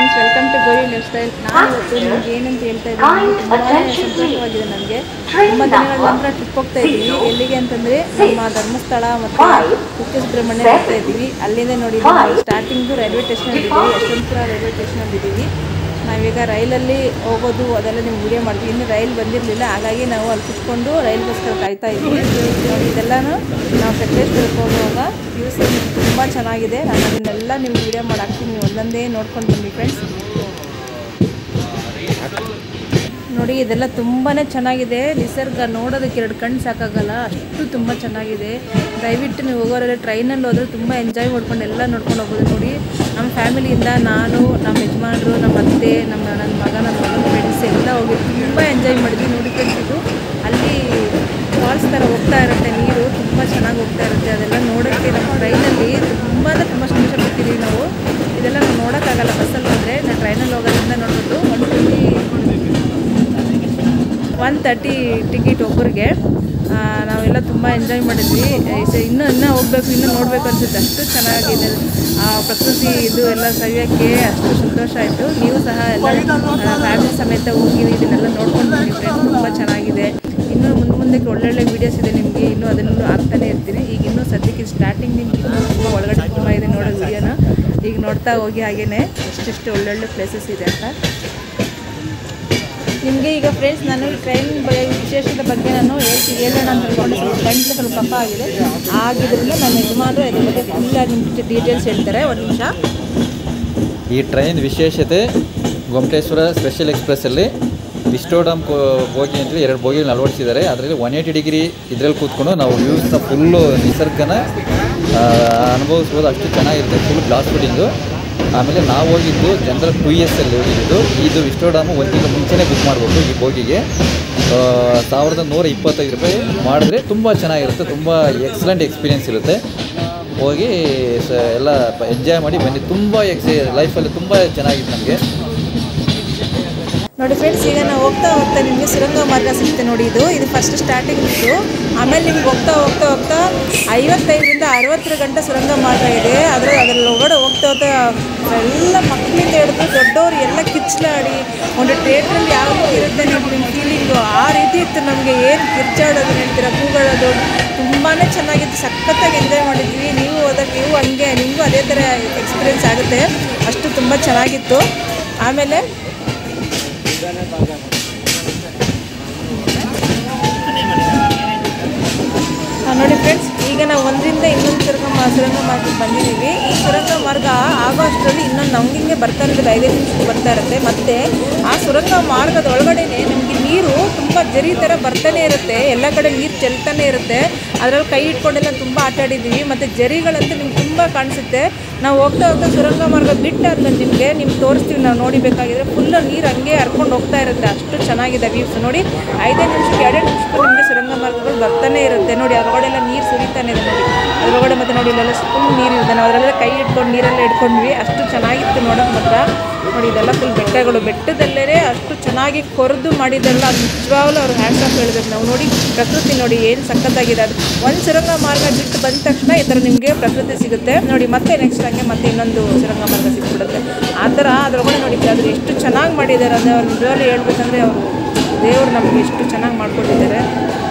friends welcome to Gori lifestyle ನಾನು ಇವತ್ತು ನಿಮ್ಗೆ ಏನಂತ ಹೇಳ್ತಾ ಇದ್ದೀನಿ ತುಂಬಾ ಸಂತೋಷವಾಗಿದೆ ನನಗೆ ತುಂಬ ದಿನಗಳ ನಂತರ ಟ್ರಿಪ್ ಹೋಗ್ತಾ ಇದ್ದೀವಿ ಎಲ್ಲಿಗೆ ಅಂತಂದರೆ ನಮ್ಮ ಧರ್ಮಸ್ಥಳ ಮತ್ತು ಕುಕ್ಕೆ ಸುಬ್ರಹ್ಮಣ್ಯ ಹೋಗ್ತಾ ಇದ್ದೀವಿ ಅಲ್ಲಿಂದ ನೋಡಿ ಸ್ಟಾರ್ಟಿಂಗು ರೈಲ್ವೆ ಸ್ಟೇಷನ್ ಇದ್ದೀವಿ ಯಶವಂತಪುರ ರೈಲ್ವೆ ಸ್ಟೇಷನ್ ಇದ್ದೀವಿ ನಾವೀಗ ರೈಲಲ್ಲಿ ಹೋಗೋದು ಅದೆಲ್ಲ ನಿಮ್ಗೆ ವಿಡಿಯೋ ಮಾಡ್ತೀವಿ ಇನ್ನು ರೈಲ್ ಬಂದಿರಲಿಲ್ಲ ಹಾಗಾಗಿ ನಾವು ಅಲ್ಲಿ ಕುತ್ಕೊಂಡು ರೈಲ್ಗೋಸ್ಕರ ಕಾಯ್ತಾ ಇದ್ದೀವಿ ನೋಡಿ ಇದೆಲ್ಲನೂ ನಾವು ಸಕಲೇಶ್ಪುರಕ್ಕೆ ಹೋಗುವಾಗ ವ್ಯೂಸ್ ತುಂಬ ಚೆನ್ನಾಗಿದೆ ನಾನು ಅದನ್ನೆಲ್ಲ ನಿಮ್ಗೆ ವಿಡಿಯೋ ಮಾಡಿ ಹಾಕ್ತೀನಿ ನೀವು ಒಂದೊಂದೇ ನೋಡ್ಕೊಂಡು ಬನ್ನಿ ಫ್ರೆಂಡ್ಸ್ ನೋಡಿ ಇದೆಲ್ಲ ತುಂಬಾ ಚೆನ್ನಾಗಿದೆ ನಿಸರ್ಗ ನೋಡೋದಕ್ಕೆ ಎರಡು ಕಣ್ಣು ಸಾಕಾಗಲ್ಲ ಅಷ್ಟು ತುಂಬ ಚೆನ್ನಾಗಿದೆ ದಯವಿಟ್ಟು ನೀವು ಹೋಗೋರೆಲ್ಲ ಟ್ರೈನಲ್ಲಿ ಹೋದ್ರೆ ತುಂಬ ಎಂಜಾಯ್ ಮಾಡ್ಕೊಂಡು ಎಲ್ಲ ನೋಡ್ಕೊಂಡು ಹೋಗ್ಬೋದು ನೋಡಿ ನಮ್ಮ ಫ್ಯಾಮಿಲಿಯಿಂದ ನಾನು ನಮ್ಮ ಯಜಮಾನರು ನಮ್ಮ ಅತ್ತೆ ನಮ್ಮ ನನ್ನ ಮಗ ನನ್ನ ಮಗನ ಫ್ರೆಂಡ್ಸ್ ಎಲ್ಲ ಹೋಗಿ ತುಂಬ ಎಂಜಾಯ್ ಮಾಡಿದ್ವಿ ನೋಡಿ ಫ್ರೆಂಡ್ಸ್ ಇದು ಅಲ್ಲಿ ಫಾಲ್ಸ್ ಥರ ಹೋಗ್ತಾ ಇರುತ್ತೆ ನೀರು ತುಂಬ ಚೆನ್ನಾಗಿ ಹೋಗ್ತಾ ಇರುತ್ತೆ ಅದೆಲ್ಲ ನೋಡೋಕ್ಕೆ ನಮ್ಮ ಟ್ರೈನಲ್ಲಿ ತುಂಬ ಅಂದರೆ ತುಂಬ ಸಂತೋಷ ಪಡ್ತೀವಿ ನಾವು ಇದೆಲ್ಲ ನಾವು ನೋಡೋಕ್ಕಾಗಲ್ಲ ಬಸ್ಸಲ್ಲಿ ಹೋದರೆ ನಾನು ಟ್ರೈನಲ್ಲಿ ಹೋಗೋದ್ರಿಂದ ನೋಡ್ಬೋದು one twenty one thirty ticket ಒಬ್ಬರಿಗೆ ನಾವೆಲ್ಲ ತುಂಬ ಎಂಜಾಯ್ ಮಾಡಿದ್ವಿ ಇದು ಇನ್ನೂ ಇನ್ನೂ ಹೋಗ್ಬೇಕು ಇನ್ನೂ ನೋಡಬೇಕು ಅನಿಸುತ್ತೆ ಅಷ್ಟು ಚೆನ್ನಾಗಿದೆ ಆ ಪ್ರಕೃತಿ ಇದು ಎಲ್ಲ ಸವಿಯೋಕ್ಕೆ ಅಷ್ಟು ಸಂತೋಷ ಆಯಿತು ನೀವು ಸಹ ಎಲ್ಲ ಫ್ಯಾಮಿಲಿ ಸಮೇತ ಹೋಗಿ ಇದನ್ನೆಲ್ಲ ನೋಡ್ಕೊಂಡು ಬನ್ನಿ ಫ್ರೆಂಡ್ಸ್ ತುಂಬ ಚೆನ್ನಾಗಿದೆ ಇನ್ನೂ ಮುಂದೆ ಮುಂದಕ್ಕೆ ಒಳ್ಳೊಳ್ಳೆ ವೀಡಿಯೋಸ್ ಇದೆ ನಿಮಗೆ ಇನ್ನೂ ಅದನ್ನು ಹಾಕ್ತಾನೆ ಇರ್ತೀನಿ ಈಗ ಇನ್ನೂ ಸದ್ಯಕ್ಕೆ ಸ್ಟಾರ್ಟಿಂಗ್ ನಿಮ್ಗೆ ಇನ್ನೂ ತುಂಬ ಒಳಗಡೆ ತುಂಬ ಇದೆ ನೋಡೋ ವಿಡಿಯೋನ ಈಗ ನೋಡ್ತಾ ಹೋಗಿ ಹಾಗೇನೆ ಎಷ್ಟೆಷ್ಟು ಒಳ್ಳೊಳ್ಳೆ ಪ್ಲೇಸಸ್ ಇದೆ ಅಂತ ನಿಮಗೆ ಈಗ ಫ್ರೆಂಡ್ಸ್ ನಾನು ಈ ಟ್ರೈನ್ ಬಗ್ಗೆ ವಿಶೇಷದ ಬಗ್ಗೆ ನಾನು ಹೇಳ್ತೀನಿ ಹೇಳೋಣ ಅಂತ ಅಂದ್ಕೊಂಡೆ ಸ್ವಲ್ಪ ಗಂಟಲು ಸ್ವಲ್ಪ ಕಫ ಆಗಿದೆ ಆಗಿದ್ದರಿಂದ ನನ್ನ ಯಜಮಾನರು ಅದ್ರ ಬಗ್ಗೆ ಫುಲ್ಲ ನಿಮ್ಗೆ ಡೀಟೇಲ್ಸ್ ಹೇಳ್ತಾರೆ ಒಂದು ನಿಮಿಷ ಈ ಟ್ರೈನ್ ವಿಶೇಷತೆ ಗೊಮಟೇಶ್ವರ ಸ್ಪೆಷಲ್ ಎಕ್ಸ್ಪ್ರೆಸ್ಸಲ್ಲಿ ವಿಸ್ಟೋಡಮ್ ಬೋಗಿ ಅಂತೇಳಿ ಎರಡು ಬೋಗಿಗಳನ್ನ ಅಳವಡಿಸಿದ್ದಾರೆ ಅದರಲ್ಲಿ ಒನ್ ಏಯ್ಟಿ ಡಿಗ್ರಿ ಇದರಲ್ಲಿ ಕೂತ್ಕೊಂಡು ನಾವು ವ್ಯೂಸ್ನ ಫುಲ್ಲು ನಿಸರ್ಗನ ಆ, ಅನುಭವಿಸ್ಬೋದು ಅಷ್ಟು ಚೆನ್ನಾಗಿರುತ್ತೆ ಫುಲ್ ಗ್ಲಾಸ್ ಫುಡಿಂಗು ಆಮೇಲೆ ನಾವು ಹೋಗಿದ್ದು ಜನರಲ್ ಟು ಇಯರ್ಸಲ್ಲಿ ಹೋಗಿದ್ದು ಇದು ವಿಸ್ಟೋಡಾಮು ಒಂದು ತಿಂಗಳು ಮುಂಚೆನೇ ಬುಕ್ ಮಾಡಬೇಕು ಈ ಬೋಗಿಗೆ ಆ, ಸಾವಿರದ ನೂರ ಇಪ್ಪತ್ತೈದು ರೂಪಾಯಿ ಮಾಡಿದ್ರೆ ತುಂಬ ಚೆನ್ನಾಗಿರುತ್ತೆ ತುಂಬ ಎಕ್ಸಲೆಂಟ್ ಎಕ್ಸ್ಪೀರಿಯೆನ್ಸ್ ಇರುತ್ತೆ ಹೋಗಿ ಸ ಎಲ್ಲ ಎಂಜಾಯ್ ಮಾಡಿ ಬನ್ನಿ ತುಂಬ ಎಕ್ಸ್ ಲೈಫಲ್ಲಿ ತುಂಬ ಚೆನ್ನಾಗಿತ್ತು ನಮಗೆ ನೋಡಿ ಫ್ರೆಂಡ್ಸ್ ಈಗ ನಾವು ಹೋಗ್ತಾ ಹೋಗ್ತಾ ನಿಮಗೆ ಸುರಂಗ ಮಾರ್ಗ ಸಿಗುತ್ತೆ ನೋಡಿ ಇದು ಇದು ಫಸ್ಟ್ ಸ್ಟಾರ್ಟಿಂಗ್ ಇತ್ತು ಆಮೇಲೆ ನಿಮ್ಗೆ ಹೋಗ್ತಾ ಹೋಗ್ತಾ ಹೋಗ್ತಾ ಐವತ್ತೈದರಿಂದ ಅರವತ್ತರ ಗಂಟೆ ಸುರಂಗ ಮಾರ್ಗ ಇದೆ ಆದರೆ ಅದ್ರಲ್ಲಿ ಒಳಗಡೆ ಹೋಗ್ತಾ ಹೋಗ್ತಾ ಎಲ್ಲ ಮಕ್ಕಳಿಂದ ಹಿಡಿದು ದೊಡ್ಡವರು ಎಲ್ಲ ಕಿಚ್ಚಲಾಡಿ ಒಂದು ಥಿಯೇಟ್ರಲ್ಲಿ ಯಾವ ರೀತಿ ಇರುತ್ತೆ ನಿಮ್ಮ ಫೀಲಿಂಗು ಆ ರೀತಿ ಇತ್ತು ನಮಗೆ ಏನು ಕಿರ್ಚಾಡೋದು ಹೇಳ್ತೀರಾ ಕೂಗಾಡೋದು ತುಂಬಾ ಚೆನ್ನಾಗಿತ್ತು ಸಖತ್ತಾಗಿ ಎಂಜಾಯ್ ಮಾಡಿದ್ವಿ ನೀವು ಹೋದಾಗ ನೀವು ಹಂಗೆ ನಿಮಗೂ ಅದೇ ಥರ ಎಕ್ಸ್ಪೀರಿಯೆನ್ಸ್ ಆಗುತ್ತೆ ಅಷ್ಟು ತುಂಬ ಚೆನ್ನಾಗಿತ್ತು ಆಮೇಲೆ ಆ, ನೋಡಿ ಫ್ರೆಂಡ್ಸ್ ಈಗ ನಾವು ಒಂದರಿಂದ ಇನ್ನೊಂದು ಸುರಂಗ ಮಾ ಸುರಂಗ ಮಾರ್ಗಕ್ಕೆ ಬಂದಿದ್ದೀವಿ ಈ ಸುರಂಗ ಮಾರ್ಗ ಆಗೋ ಅಷ್ಟರಲ್ಲಿ ಇನ್ನೊಂದು ನಮ್ಗಿಂಗೆ ಬರ್ತಾ ಇರೋದು ಐದೈದು ನಿಮಿಷಕ್ಕೆ ಬರ್ತಾ ಇರುತ್ತೆ ಮತ್ತು ಆ ಸುರಂಗ ಮಾರ್ಗದ ಒಳಗಡೆನೆ ನಮಗೆ ನೀರು ತುಂಬ ಜರಿ ಥರ ಬರ್ತಾನೆ ಇರುತ್ತೆ ಎಲ್ಲ ಕಡೆ ನೀರು ಚೆಲ್ತಾನೆ ಇರುತ್ತೆ ಅದರಲ್ಲಿ ಕೈ ಇಟ್ಕೊಂಡೆಲ್ಲ ತುಂಬ ಆಟ ಆಡಿದ್ದೀವಿ ಮತ್ತು ಜರಿಗಳಂತೂ ನಿಮ್ಗೆ ತುಂಬ ಕಾಣಿಸುತ್ತೆ ನಾವು ಹೋಗ್ತಾ ಹೋಗ್ತಾ ಸುರಂಗ ಮಾರ್ಗ ಬಿಟ್ಟು ಆದ್ಮೇಲೆ ನಿಮಗೆ ನಿಮ್ಗೆ ತೋರಿಸ್ತೀವಿ ನಾವು ನೋಡಿಬೇಕಾಗಿದ್ರೆ ಫುಲ್ ನೀರು ಹಂಗೆ ಹರ್ಕೊಂಡು ಹೋಗ್ತಾ ಇರುತ್ತೆ ಅಷ್ಟು ಚೆನ್ನಾಗಿದೆ ವ್ಯೂಸ್ ನೋಡಿ ಐದೈದು ನಿಮಿಷಕ್ಕೆ ಎರಡೆರಡು ನಿಮಿಷಕ್ಕೂ ನಿಮಗೆ ಸುರಂಗ ಮಾರ್ಗಗಳು ಬರ್ತಾನೆ ಇರುತ್ತೆ ನೋಡಿ ಅದರೊಳಗಡೆ ಎಲ್ಲ ನೀರು ಸುರಿತಾನೆ ಇದೆ ನೋಡಿ ಅದರೊಳಗಡೆ ಮತ್ತೆ ನೋಡಿ ಇಲ್ಲೆಲ್ಲ ಫುಲ್ ನೀರು ಇದೆ ನಾವು ಅದರಲ್ಲೆಲ್ಲ ಕೈ ಇಟ್ಕೊಂಡು ನೀರೆಲ್ಲ ಇಟ್ಕೊಂಡ್ವಿ ಅಷ್ಟು ಚೆನ್ನಾಗಿತ್ತು ನೋಡೋಕೆ ಮಾತ್ರ ನೋಡಿ ಇದೆಲ್ಲ ಫುಲ್ ಬೆಟ್ಟಗಳು ಬೆಟ್ಟದಲ್ಲೇ ಅಷ್ಟು ಚೆನ್ನಾಗಿ ಕೊರೆದು ಮಾಡಿದ್ದೆಲ್ಲ ಅದು ನಿಜವಾಗ್ಲೂ ಅವ್ರು ಹ್ಯಾಂಡ್ಸ್ ಆಫ್ ಹೇಳ್ಬೇಕು ನಾವು ನೋಡಿ ಪ್ರಕೃತಿ ನೋಡಿ ಏನು ಸಖತ್ತಾಗಿದೆ ಅದು ಒಂದು ಸುರಂಗ ಮಾರ್ಗ ಬಿಟ್ಟು ಬಂದ ತಕ್ಷಣ ಈ ಥರ ನಿಮಗೆ ಪ್ರಕೃತಿ ಸಿಗುತ್ತೆ ನೋಡಿ ಮತ್ತೆ ನೆಕ್ಸ್ಟ್ ಹಂಗೆ ಮತ್ತೆ ಇನ್ನೊಂದು ಸುರಂಗ ಮಾರ್ಗ ಸಿಕ್ಬಿಡುತ್ತೆ ಆ ಥರ ಅದ್ರೊಳಗಡೆ ನೋಡಿ ಅದು ಎಷ್ಟು ಚೆನ್ನಾಗಿ ಮಾಡಿದ್ದಾರೆ ಅಂದರೆ ಅವ್ರು ನಿಜವಾಗ್ಲೂ ಹೇಳ್ಬೇಕಂದ್ರೆ ಅವರು ದೇವರು ನಮಗೆ ಎಷ್ಟು ಚೆನ್ನಾಗಿ ಮಾಡ್ಕೊಟ್ಟಿದ್ದಾರೆ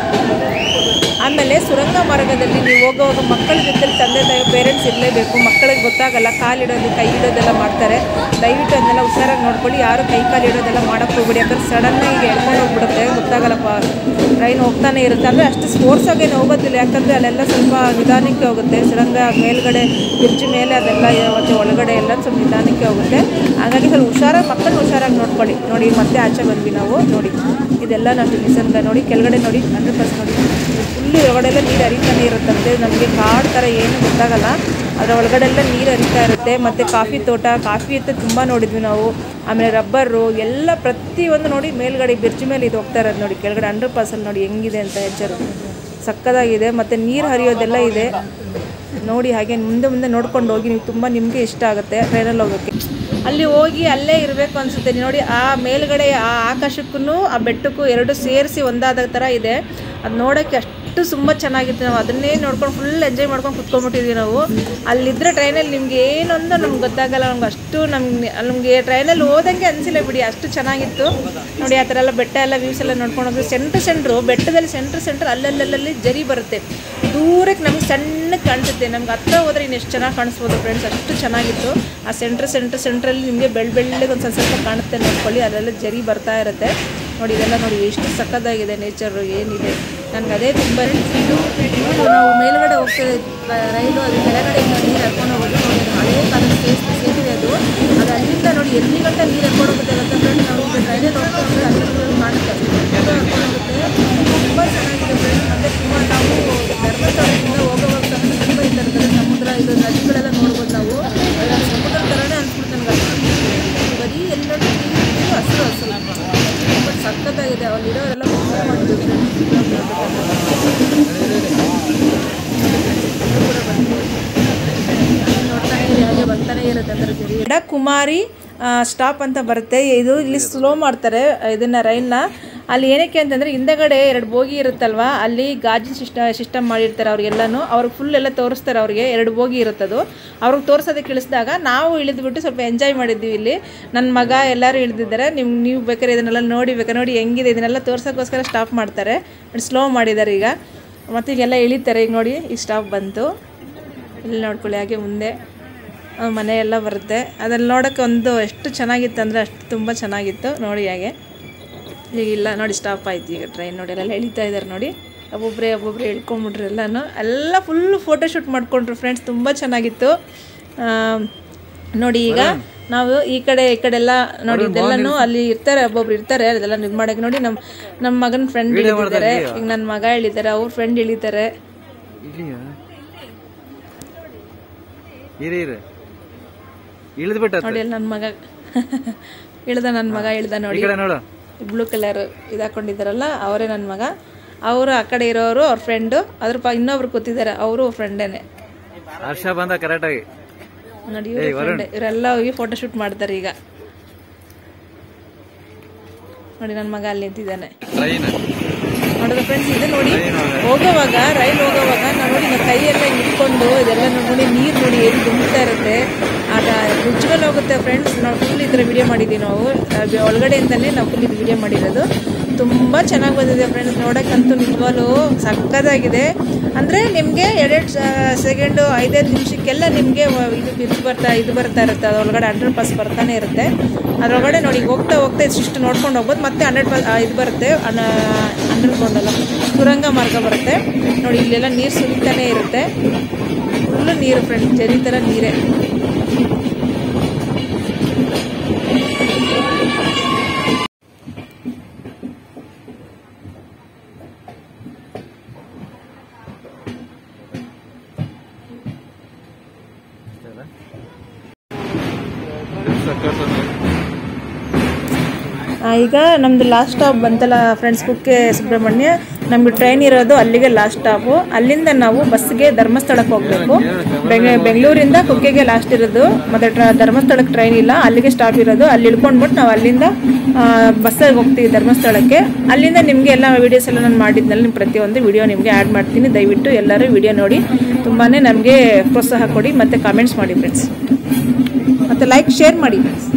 ಆಮೇಲೆ ಸುರಂಗ ಮಾರ್ಗದಲ್ಲಿ ನೀವು ಹೋಗುವಾಗ ಮಕ್ಕಳ ಜೊತೆ ತಂದೆ ತಾಯಿ ಪೇರೆಂಟ್ಸ್ ಇರಲೇಬೇಕು ಮಕ್ಕಳಿಗೆ ಗೊತ್ತಾಗಲ್ಲ ಕಾಲಿಡೋದು ಕೈ ಇಡೋದೆಲ್ಲ ಮಾಡ್ತಾರೆ ದಯವಿಟ್ಟು ಅದನ್ನೆಲ್ಲ ಹುಷಾರಾಗಿ ನೋಡ್ಕೊಳ್ಳಿ ಯಾರು ಕೈ ಕಾಲು ಇಡೋದೆಲ್ಲ ಮಾಡೋಕ್ಕೆ ಹೋಗ್ಬಿಡಿ ಯಾಕಂದ್ರೆ ಸಡನ್ನಾಗಿ ಎಳ್ಕೊಂಡು ಹೋಗ್ಬಿಡುತ್ತೆ ಗೊತ್ತಾಗಲ್ಲಪ್ಪ ಟ್ರೈನ್ ಹೋಗ್ತಾನೆ ಇರುತ್ತೆ ಅಂದರೆ ಅಷ್ಟು ಸ್ಪೋರ್ಟ್ಸಾಗೇನು ಹೋಗೋದಿಲ್ಲ ಯಾಕಂದರೆ ಅಲ್ಲೆಲ್ಲ ಸ್ವಲ್ಪ ನಿಧಾನಕ್ಕೆ ಹೋಗುತ್ತೆ ಸುರಂಗ ಮೇಲ್ಗಡೆ ಬ್ರಿಡ್ಜ್ ಮೇಲೆ ಅದೆಲ್ಲ ಮತ್ತು ಒಳಗಡೆ ಎಲ್ಲ ಸ್ವಲ್ಪ ನಿಧಾನಕ್ಕೆ ಹೋಗುತ್ತೆ ಹಾಗಾಗಿ ಸ್ವಲ್ಪ ಹುಷಾರಾಗಿ ಮಕ್ಕಳು ಹುಷಾರಾಗಿ ನೋಡ್ಕೊಳ್ಳಿ ನೋಡಿ ಮತ್ತೆ ಆಚೆ ಬಂದ್ವಿ ನಾವು ನೋಡಿ ಇದೆಲ್ಲ ನಾವು ನಿಸರ್ಗ ನೋಡಿ ಕೆಳಗಡೆ ನೋಡಿ ಹಂಡ್ರೆಡ್ ಪರ್ಸೆಂಟ್ ನೋಡಿ ಫುಲ್ಲು ಒಳಗಡೆ ಎಲ್ಲ ನೀರು ಹರಿತಾನೆ ಇರುತ್ತಂತೆ ನಮಗೆ ಕಾಡು ಥರ ಏನು ಗೊತ್ತಾಗಲ್ಲ ಅದರ ಒಳಗಡೆ ಎಲ್ಲ ನೀರು ಹರಿತಾ ಇರುತ್ತೆ ಮತ್ತು ಕಾಫಿ ತೋಟ ಕಾಫಿ ಅಂತ ತುಂಬ ನೋಡಿದ್ವಿ ನಾವು ಆಮೇಲೆ ರಬ್ಬರು ಎಲ್ಲ ಪ್ರತಿಯೊಂದು ನೋಡಿ ಮೇಲ್ಗಡೆ ಬ್ರಿಡ್ಜ್ ಮೇಲೆ ಇದು ಹೋಗ್ತಾ ಇರೋದು ನೋಡಿ ಕೆಳಗಡೆ ಅಂಡರ್ ಪಾಸಲ್ಲಿ ನೋಡಿ ಹೆಂಗಿದೆ ಅಂತ ಹೆಚ್ಚರು ಸಕ್ಕದಾಗಿದೆ ಮತ್ತು ನೀರು ಹರಿಯೋದೆಲ್ಲ ಇದೆ ನೋಡಿ ಹಾಗೆ ಮುಂದೆ ಮುಂದೆ ನೋಡ್ಕೊಂಡು ಹೋಗಿ ನೀವು ತುಂಬ ನಿಮಗೆ ಇಷ್ಟ ಆಗುತ್ತೆ ಟ್ರೈನಲ್ಲಿ ಹೋಗೋಕ್ಕೆ ಅಲ್ಲಿ ಹೋಗಿ ಅಲ್ಲೇ ಇರಬೇಕು ಅನಿಸುತ್ತೆ ನೋಡಿ ಆ ಮೇಲ್ಗಡೆ ಆ ಆಕಾಶಕ್ಕೂ ಆ ಬೆಟ್ಟಕ್ಕೂ ಎರಡು ಸೇರಿಸಿ ಒಂದಾದ ಥರ ಇದೆ ಅದು ನೋಡೋಕ್ಕೆ ಅಷ್ಟು ಅಷ್ಟು ತುಂಬ ಚೆನ್ನಾಗಿತ್ತು ನಾವು ಅದನ್ನೇ ನೋಡ್ಕೊಂಡು ಫುಲ್ ಎಂಜಾಯ್ ಮಾಡ್ಕೊಂಡು ಕುತ್ಕೊಂಡ್ಬಿಟ್ಟಿದ್ವಿ ನಾವು ಅಲ್ಲಿದ್ದರೆ ಟ್ರೈನಲ್ಲಿ ನಿಮ್ಗೆ ಏನೊಂದು ನಮ್ಗೆ ಗೊತ್ತಾಗಲ್ಲ ನಮ್ಗೆ ಅಷ್ಟು ನಮ್ಗೆ ನಮಗೆ ಟ್ರೈನಲ್ಲಿ ಹೋದಂಗೆ ಅನಿಸಿಲ್ಲ ಬಿಡಿ ಅಷ್ಟು ಚೆನ್ನಾಗಿತ್ತು ನೋಡಿ ಆ ಥರ ಎಲ್ಲ ಬೆಟ್ಟ ಎಲ್ಲ ವ್ಯೂಸ್ ಎಲ್ಲ ನೋಡ್ಕೊಂಡು ಹೋಗಿ ಸೆಂಟ್ರ್ ಸೆಂಟ್ರು ಬೆಟ್ಟದಲ್ಲಿ ಸೆಂಟ್ರ್ ಸೆಂಟ್ರ್ ಅಲ್ಲಲ್ಲಲ್ಲಿ ಜರಿ ಬರುತ್ತೆ ದೂರಕ್ಕೆ ನಮ್ಗೆ ಸಣ್ಣಗೆ ಕಾಣಿಸುತ್ತೆ ನಮ್ಗೆ ಹತ್ರ ಹೋದ್ರೆ ಇನ್ನು ಎಷ್ಟು ಚೆನ್ನಾಗಿ ಕಾಣಿಸ್ಬೋದು ಫ್ರೆಂಡ್ಸ್ ಅಷ್ಟು ಚೆನ್ನಾಗಿತ್ತು ಆ ಸೆಂಟ್ರ್ ಸೆಂಟ್ರ್ ಸೆಂಟ್ರಲ್ಲಿ ನಿಮಗೆ ಬೆಳ್ಳ ಬೆಳ್ಳಗೆ ಒಂದು ಸ್ವಲ್ಪ ಸ್ವಲ್ಪ ಕಾಣುತ್ತೆ ನೋಡ್ಕೊಳ್ಳಿ ಅದೆಲ್ಲ ಜರಿ ಬರ್ತಾ ಇರುತ್ತೆ ನೋಡಿ ಇದೆಲ್ಲ ನೋಡಿ ಎಷ್ಟು ಸಕ್ಕತ್ತಾಗಿದೆ ನೇಚರು ಏನಿದೆ ನನಗೆ ಅದೇ ತುಂಬ ಇದು ಇದು ನಾವು ಮೇಲ್ಗಡೆ ಹೋಗ್ತೇವೆ ರೈಲು ಅದು ಕೆಳಗಡೆಯಿಂದ ನೀರು ಹರ್ಕೊಂಡು ಹೋಗೋದು ನೋಡಿ ಅದು ಹಳೇ ಕಾಲದ ಸೇಸ್ ಸೇತುವೆ ಅದು ಅದು ಅಲ್ಲಿಂದ ನೋಡಿ ಎಲ್ಲಿ ಗಂಟ ನೀರು ಹರ್ಕೊಂಡು ಹೋಗುತ್ತೆ ಗೊತ್ತಾ ಫ್ರೆಂಡ್ ನಾವು ಈಗ ಟ್ರೈನಲ್ಲಿ ಹೋಗ್ತಾ ಹೋದ್ರೆ ಅಲ್ಲಿ ನೀರು ಕಾಣುತ್ತೆ ಅಷ್ಟು ಹರ್ಕೊಂಡು ಹೋಗುತ್ತೆ ತುಂಬ ಚೆನ್ನಾಗಿದೆ ಫ್ರೆಂಡ್ ಮತ್ತು ತುಂಬ ನಾವು ಧರ್ಮಸ್ಥಳದಿಂದ ಹೋಗುವಾಗ ಸಮುದ್ರ ತುಂಬ ಈ ಥರದಲ್ಲಿ ಸಮುದ್ರ ಇದು ನದಿಗಳೆಲ್ಲ ನೋಡ್ಬೋದು ನಾವು ಅದು ಸಮುದ್ರ ಥರನೇ ಅನ್ಸ್ಬಿಡುತ್ತೆ ನಮ್ಗೆ ಅಷ್ಟು ಬರೀ ಎಲ್ಲ ನೀರು ಹಸಿರು ಹಸಿರು ತುಂಬ ಸಖತ್ತಾಗಿದೆ ಅಲ್ಲಿರೋರೆಲ್ಲ ಮೋಸ ಮಾಡಿದ್ರು ನೋಡ್ತಾನೆ ಇರಿ ಹಾಗೆ ಬರ್ತಾನೆ ಇರುತ್ತೆ ಅದರ ಜೊತೆ ಕುಮಾರಿ ಸ್ಟಾಪ್ ಅಂತ ಬರುತ್ತೆ ಇದು ಇಲ್ಲಿ ಸ್ಲೋ ಮಾಡ್ತಾರೆ ಇದನ್ನ ರೈಲ್ನ ಅಲ್ಲಿ ಏನಕ್ಕೆ ಅಂತಂದರೆ ಹಿಂದೆಗಡೆ ಎರಡು ಬೋಗಿ ಇರುತ್ತಲ್ವಾ ಅಲ್ಲಿ ಗಾಜಿನ ಸಿಸ್ಟ ಸಿಸ್ಟಮ್ ಮಾಡಿರ್ತಾರೆ ಅವ್ರಿಗೆಲ್ಲನೂ ಅವ್ರಿಗೆ ಫುಲ್ ಎಲ್ಲ ತೋರಿಸ್ತಾರೆ ಅವ್ರಿಗೆ ಎರಡು ಬೋಗಿ ಇರುತ್ತದು ಅವ್ರಿಗೆ ತೋರಿಸೋದಕ್ಕೆ ಇಳಿಸಿದಾಗ ನಾವು ಇಳಿದ್ಬಿಟ್ಟು ಸ್ವಲ್ಪ ಎಂಜಾಯ್ ಮಾಡಿದ್ವಿ ಇಲ್ಲಿ ನನ್ನ ಮಗ ಎಲ್ಲರೂ ಇಳಿದಿದ್ದಾರೆ ನಿಮ್ ನೀವು ಬೇಕಾದ್ರೆ ಇದನ್ನೆಲ್ಲ ನೋಡಿ ಬೇಕಾದ್ರೆ ನೋಡಿ ಹೆಂಗಿದೆ ಇದನ್ನೆಲ್ಲ ತೋರ್ಸೋಕ್ಕೋಸ್ಕರ ಸ್ಟಾಪ್ ಮಾಡ್ತಾರೆ ಸ್ಲೋ ಮಾಡಿದ್ದಾರೆ ಈಗ ಮತ್ತು ಈಗೆಲ್ಲ ಇಳಿತಾರೆ ಈಗ ನೋಡಿ ಈಗ ಸ್ಟಾಪ್ ಬಂತು ಇಲ್ಲಿ ನೋಡ್ಕೊಳ್ಳಿ ಹಾಗೆ ಮುಂದೆ ಆ, ಮನೆ ಎಲ್ಲ ಬರುತ್ತೆ ಅದ್ರಲ್ಲಿ ನೋಡೋಕ್ಕೆ ಒಂದು ಎಷ್ಟು ಚೆನ್ನಾಗಿತ್ತು ಅಂದರೆ ಅಷ್ಟು ತುಂಬ ಚೆನ್ನಾಗಿತ್ತು ನೋಡಿ ಹಾಗೆ ಈಗ ಇಲ್ಲ ನೋಡಿ ಸ್ಟಾಪ್ ಆಯ್ತು ಈಗ ಟ್ರೈನ್ ನೋಡಿ ಎಲ್ಲ ಎಳಿತಾ ಇದ್ದಾರೆ ನೋಡಿ ಒಬ್ಬೊಬ್ಬರೇ ಒಬ್ಬೊಬ್ಬರೇ ಇಳ್ಕೊಂಬಿಟ್ರು ಎಲ್ಲನೂ ಎಲ್ಲ ಫುಲ್ಲು ಫೋಟೋಶೂಟ್ ಮಾಡ್ಕೊಂಡ್ರು ಫ್ರೆಂಡ್ಸ್ ತುಂಬ ಚೆನ್ನಾಗಿತ್ತು ಆ, ನೋಡಿ ಈಗ ನಾವು ಈ ಕಡೆ ಈ ಕಡೆ ಎಲ್ಲ ನೋಡಿ ಇದೆಲ್ಲನೂ ಅಲ್ಲಿ ಇರ್ತಾರೆ ಒಬ್ಬೊಬ್ರು ಇರ್ತಾರೆ ಅದೆಲ್ಲ ಇದು ಮಾಡಕ್ಕೆ ನೋಡಿ ನಮ್ಮ ನಮ್ಮ ಮಗನ ಫ್ರೆಂಡ್ ಇಳಿದಿದ್ದಾರೆ ಈಗ ನನ್ನ ಮಗ ಇಳಿತಾರೆ ಅವ್ರ ಫ್ರೆಂಡ್ ಇಳಿತಾರೆ ಇಲ್ಲಿಯಾ ಇರಿ ಇರಿ ಇಳಿದ್ಬಿಟ್ಟ ನೋಡಿ ಅಲ್ಲಿ ನನ್ನ ಮಗ ಇಳ್ದ ನನ್ನ ಮಗ ಇಳ್ದ ನೋಡಿ ಈ ಕಡೆ ನೋಡು ಬ್ಲೂ ಕಲರ್ ಇದು ಹಾಕೊಂಡಿದ್ದಾರಲ್ಲ ಅವರೇ ನನ್ನ ಮಗ ಅವರು ಆ ಕಡೆ ಇರೋರು ಅವ್ರ ಫ್ರೆಂಡು ಅದ್ರ ಪ ಇನ್ನೊಬ್ರು ಕೂತಿದ್ದಾರೆ ಅವರು ಫ್ರೆಂಡೇನೆ ಹರ್ಷ ಬಂದ ಕರೆಕ್ಟಾಗಿ ನೋಡಿ ಇವರು ಫ್ರೆಂಡ್ ಇವರೆಲ್ಲ ಹೋಗಿ ಫೋಟೋ ಶೂಟ್ ಮಾಡ್ತಾರೆ ಈಗ ನೋಡಿ ನನ್ನ ಮಗ ಅಲ್ಲಿ ನಿಂತಿದ್ದಾನೆ ಟ್ರೈನ್ ನೋಡಿದ ಫ್ರೆಂಡ್ಸ್ ಇದು ನೋಡಿ ಹೋಗೋವಾಗ ರೈಲ್ ಹೋಗೋವಾಗ ನಾವು ನೋಡಿ ನಾವು ಕೈಯೆಲ್ಲ ಹಿಂಗ್ ಇಟ್ಕೊಂಡು ಇದೆಲ್ಲ ನೋಡಿ ನೀರು ನೋಡಿ ಎಲ್ಲಿ ದುಮ್ತಾ ಇರುತ್ತೆ ಆಗ ರುಚಿಗಳು ಹೋಗುತ್ತೆ ಫ್ರೆಂಡ್ಸ್ ನಾವು ಫುಲ್ ಈ ಥರ ವಿಡಿಯೋ ಮಾಡಿದ್ದೀವಿ ನಾವು ಅದು ಒಳಗಡೆಯಿಂದಲೇ ನಾವು ಫುಲ್ ಇದು ವಿಡಿಯೋ ಮಾಡಿರೋದು ತುಂಬ ಚೆನ್ನಾಗಿ ಬಂದಿದೆ ಫ್ರೆಂಡ್ಸ್ ನೋಡೋಕ್ಕಂತೂ ನಿಜವಾಗ್ಲೂ ಸಕ್ಕತ್ತಾಗಿದೆ ಅಂದರೆ ನಿಮಗೆ ಎರಡೆರಡು ಸೆಕೆಂಡು ಐದೈದು ನಿಮಿಷಕ್ಕೆಲ್ಲ ನಿಮಗೆ ಇದು ಇದು ಬರ್ತಾ ಇದು ಬರ್ತಾ ಇರುತ್ತೆ ಅದರೊಳಗಡೆ ಹಂಡ್ರೆಡ್ ಪಾಸ್ ಬರ್ತಾನೆ ಇರುತ್ತೆ ಅದರೊಳಗಡೆ ನೋಡಿ ಹೋಗ್ತಾ ಹೋಗ್ತಾ ಇಷ್ಟು ನೋಡ್ಕೊಂಡು ಹೋಗ್ಬೋದು ಮತ್ತೆ ಹಂಡ್ರೆಡ್ ಪಾಸ್ ಇದು ಬರುತ್ತೆ ಹಂಡ್ರೆಡ್ ಕೊಂಡಲ್ಲ ಸುರಂಗ ಮಾರ್ಗ ಬರುತ್ತೆ ನೋಡಿ ಇಲ್ಲೆಲ್ಲ ನೀರು ಸುರಿತಾನೆ ಇರುತ್ತೆ ಫುಲ್ಲು ನೀರು ಫ್ರೆಂಡ್ಸ್ ಜರಿ ಥರ ನೀರೇ ಆ, ಈಗ ನಮ್ಮದು ಲಾಸ್ಟ್ ಸ್ಟಾಪ್ ಬಂತಲ್ಲ ಫ್ರೆಂಡ್ಸ್ ಕುಕ್ಕೆ ಸುಬ್ರಹ್ಮಣ್ಯ ನಮಗೆ ಟ್ರೈನ್ ಇರೋದು ಅಲ್ಲಿಗೆ ಲಾಸ್ಟ್ ಸ್ಟಾಪು ಅಲ್ಲಿಂದ ನಾವು ಬಸ್ಗೆ ಧರ್ಮಸ್ಥಳಕ್ಕೆ ಹೋಗಬೇಕು ಬೆಂಗ ಬೆಂಗಳೂರಿಂದ ಕುಕ್ಕೆಗೆ ಲಾಸ್ಟ್ ಇರೋದು ಮತ್ತು ಟ್ರ ಧರ್ಮಸ್ಥಳಕ್ಕೆ ಟ್ರೈನ್ ಇಲ್ಲ ಅಲ್ಲಿಗೆ ಸ್ಟಾಪ್ ಇರೋದು ಅಲ್ಲಿ ಇಳ್ಕೊಂಡ್ಬಿಟ್ಟು ನಾವು ಅಲ್ಲಿಂದ ಬಸ್ಸಾಗಿ ಹೋಗ್ತೀವಿ ಧರ್ಮಸ್ಥಳಕ್ಕೆ ಅಲ್ಲಿಂದ ನಿಮಗೆ ಎಲ್ಲ ವೀಡಿಯೋಸ್ ಎಲ್ಲ ನಾನು ಮಾಡಿದ್ನಲ್ಲಿ ನಿಮ್ಮ ಪ್ರತಿಯೊಂದು ವಿಡಿಯೋ ನಿಮಗೆ ಆ್ಯಡ್ ಮಾಡ್ತೀನಿ ದಯವಿಟ್ಟು ಎಲ್ಲರೂ ವಿಡಿಯೋ ನೋಡಿ ತುಂಬಾ ನಮಗೆ ಪ್ರೋತ್ಸಾಹ ಕೊಡಿ ಮತ್ತು ಕಾಮೆಂಟ್ಸ್ ಮಾಡಿ ಫ್ರೆಂಡ್ಸ್ ಮತ್ತು ಲೈಕ್ ಶೇರ್ ಮಾಡಿ ಫ್ರೆಂಡ್ಸ್